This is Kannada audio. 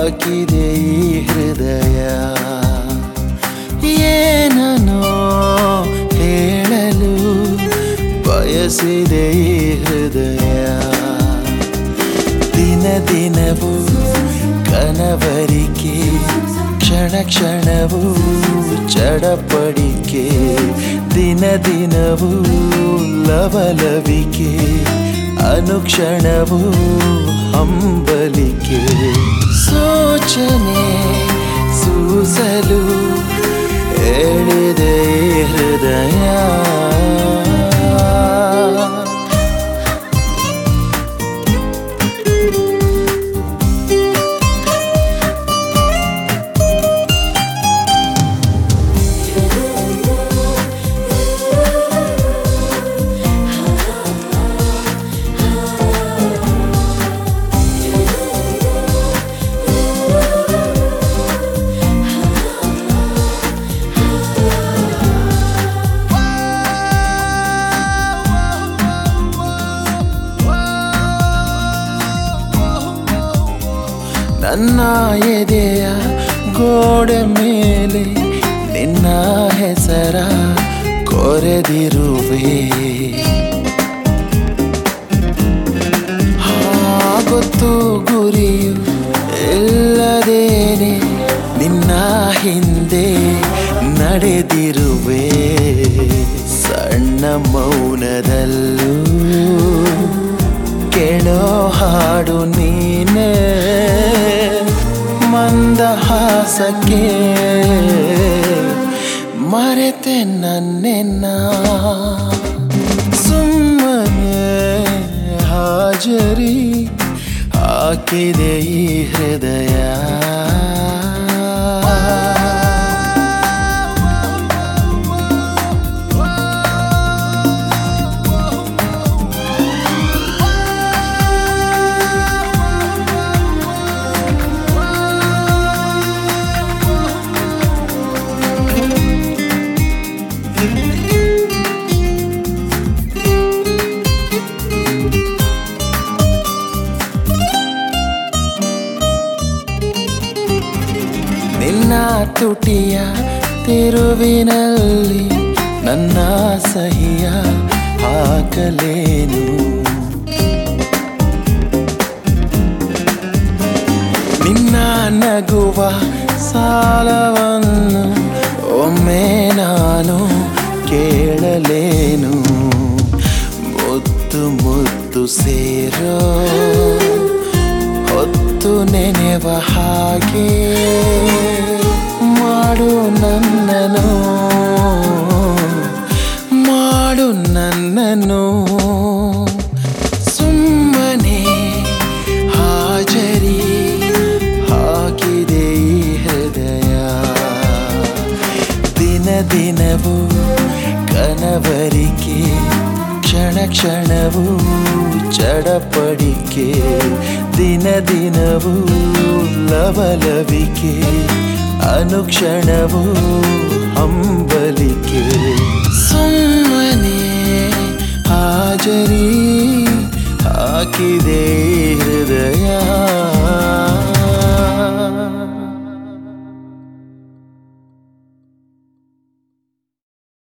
ಹಾಕಿದೆ ಈ ಹೃದಯ ಏನನೋ ಹೇಳಲು ಬಯಸಿದೆ ಈ ಹೃದಯ ದಿನ ದಿನವೂ ಕನವರಿಕೆ ಕ್ಷಣ ಕ್ಷಣವೂ ಚಡಪಡಿಕೆ ದಿನ ದಿನವೂ ಲವಲವಿಕೆ ಅನುಕ್ಷಣವೂ ಹಂಬಲಿಕೆ ಸೋಚನೆ ಸೂಸಲು ಹೇಳಿದೆ ಈ ಹೃದಯ ನನ್ನ ಎದೆಯ ಗೋಡೆ ಮೇಲೆ ನಿನ್ನ ಹೆಸರ ಕೊರೆದಿರುವೆ ಗೊತ್ತು ಗುರಿಯು ಇಲ್ಲದೇನೆ ನಿನ್ನ ಹಿಂದೆ ನಡೆದಿರುವೆ ಸಣ್ಣ ಮೌನದಲ್ಲೂ ಕೇಳೋ ಹಾಡು ನೀನೆ ಮಂದಹಾಸಕ್ಕೆ ಮರೆತೆ ನನ್ನೆನ್ನ ಸುಮ್ಮನೆ ಹಾಜರಿ ಹಾಕಿದೆ ಈ ಹೃದಯ ನಿನ್ನ ತುಟಿಯ ತಿರುವಿನಲ್ಲಿ ನನ್ನ ಸಹಿಯ ಹಾಕಲೇನು ನಿನ್ನ ನಗುವ ಸಾಲವನ್ನು ಒಮ್ಮೆ ನಾನು ಕೇಳಲೇನು ಮುತ್ತು ಮುತ್ತು ಸೇರೋ ಹೊತ್ತು ನೆನೆವ ಹಾಗೆ ಮಾಡು ನನ್ನನು ಮಾಡು ನನ್ನನು ಸುಮ್ಮನೆ ಹಾಜರಿ ಹಾಕಿದೆ ಈ ಹೃದಯ ದಿನ ದಿನವೂ ಕನವರಿಕೆ ಕ್ಷಣ ಕ್ಷಣವೂ ಚಡಪಡಿಕೆ ದಿನ ದಿನವೂ ಲವಲವಿಕೆ ಅನುಕ್ಷಣವೂ ಹಂಬಲಿಕೆ ಸುಮ್ಮನೆ ಹಾಜರಿ ಹಾಕಿದೆ ಈ